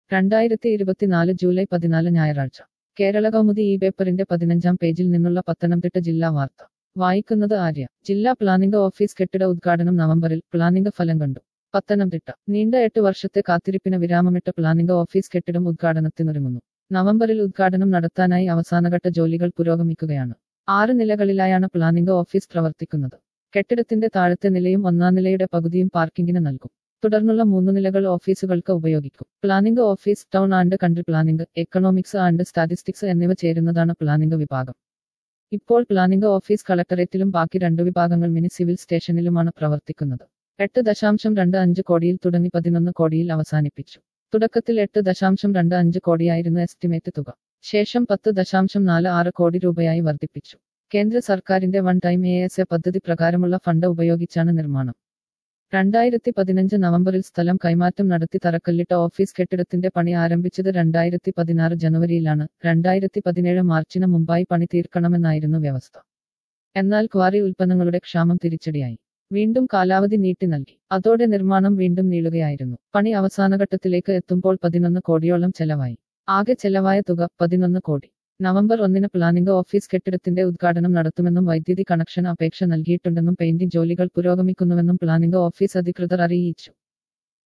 രണ്ടായിരത്തി ഇരുപത്തിനാല് ജൂലൈ പതിനാല് ഞായറാഴ്ച കേരള കൗമുദി ഈ പേപ്പറിന്റെ പതിനഞ്ചാം പേജിൽ നിന്നുള്ള പത്തനംതിട്ട ജില്ലാ വാർത്ത വായിക്കുന്നത് ആര്യ ജില്ലാ പ്ലാനിംഗ് ഓഫീസ് കെട്ടിട ഉദ്ഘാടനം നവംബറിൽ പ്ലാനിംഗ് ഫലം കണ്ടു പത്തനംതിട്ട നീണ്ട എട്ട് വർഷത്തെ കാത്തിരിപ്പിന് വിരാമമിട്ട പ്ലാനിംഗ് ഓഫീസ് കെട്ടിടം ഉദ്ഘാടനത്തിനൊരുങ്ങുന്നു നവംബറിൽ ഉദ്ഘാടനം നടത്താനായി അവസാനഘട്ട ജോലികൾ പുരോഗമിക്കുകയാണ് ആറ് നിലകളിലായാണ് പ്ലാനിംഗ് ഓഫീസ് പ്രവർത്തിക്കുന്നത് കെട്ടിടത്തിന്റെ താഴത്തെ നിലയും ഒന്നാം നിലയുടെ പകുതിയും പാർക്കിംഗിന് നൽകും തുടർന്നുള്ള മൂന്ന് നിലകൾ ഓഫീസുകൾക്ക് ഉപയോഗിക്കും planning office town and country planning economics and statistics എന്നിവ ചേരുന്നതാണ് പ്ലാനിംഗ് വിഭാഗം ഇപ്പോൾ പ്ലാനിംഗ് ഓഫീസ് കളക്ടറേറ്റിലും ബാക്കി രണ്ടു വിഭാഗങ്ങൾ മിനി സിവിൽ സ്റ്റേഷനിലുമാണ് പ്രവർത്തിക്കുന്നത് എട്ട് ദശാംശം രണ്ട് അഞ്ച് കോടിയിൽ തുടങ്ങി പതിനൊന്ന് കോടിയിൽ അവസാനിപ്പിച്ചു തുടക്കത്തിൽ എട്ട് ദശാംശം രണ്ട് അഞ്ച് കോടിയായിരുന്നു എസ്റ്റിമേറ്റ് തുക ശേഷം പത്ത് ദശാംശം നാല് ആറ് കോടി രൂപയായി വർദ്ധിപ്പിച്ചു കേന്ദ്ര സർക്കാരിന്റെ one time A S A പദ്ധതി പ്രകാരമുള്ള ഫണ്ട് ഉപയോഗിച്ചാണ് നിർമ്മാണം രണ്ടായിരത്തി പതിനഞ്ച് നവംബറിൽ സ്ഥലം കൈമാറ്റം നടത്തി തറക്കല്ലിട്ട ഓഫീസ് കെട്ടിടത്തിന്റെ പണി ആരംഭിച്ചത് രണ്ടായിരത്തി പതിനാറ് ജനുവരിയിലാണ് രണ്ടായിരത്തി പതിനേഴ് മാർച്ചിന് മുമ്പായി പണി തീർക്കണമെന്നായിരുന്നു വ്യവസ്ഥ എന്നാൽ ക്വാറി ഉൽപ്പന്നങ്ങളുടെ ക്ഷാമം തിരിച്ചടിയായി വീണ്ടും കാലാവധി നീട്ടി നൽകി അതോടെ നിർമ്മാണം വീണ്ടും നീളുകയായിരുന്നു പണി അവസാനഘട്ടത്തിലേക്ക് എത്തുമ്പോൾ പതിനൊന്ന് കോടിയോളം ചെലവായി ആകെ ചെലവായ തുക പതിനൊന്ന് കോടി നവംബർ ഒന്നിന് പ്ലാനിംഗ് ഓഫീസ് കെട്ടിടത്തിന്റെ ഉദ്ഘാടനം നടത്തുമെന്നും വൈദ്യുതി കണക്ഷൻ അപേക്ഷ നൽകിയിട്ടുണ്ടെന്നും പെയിന്റിംഗ് ജോലികൾ പുരോഗമിക്കുന്നുവെന്നും പ്ലാനിംഗ് ഓഫീസ് അധികൃതർ അറിയിച്ചു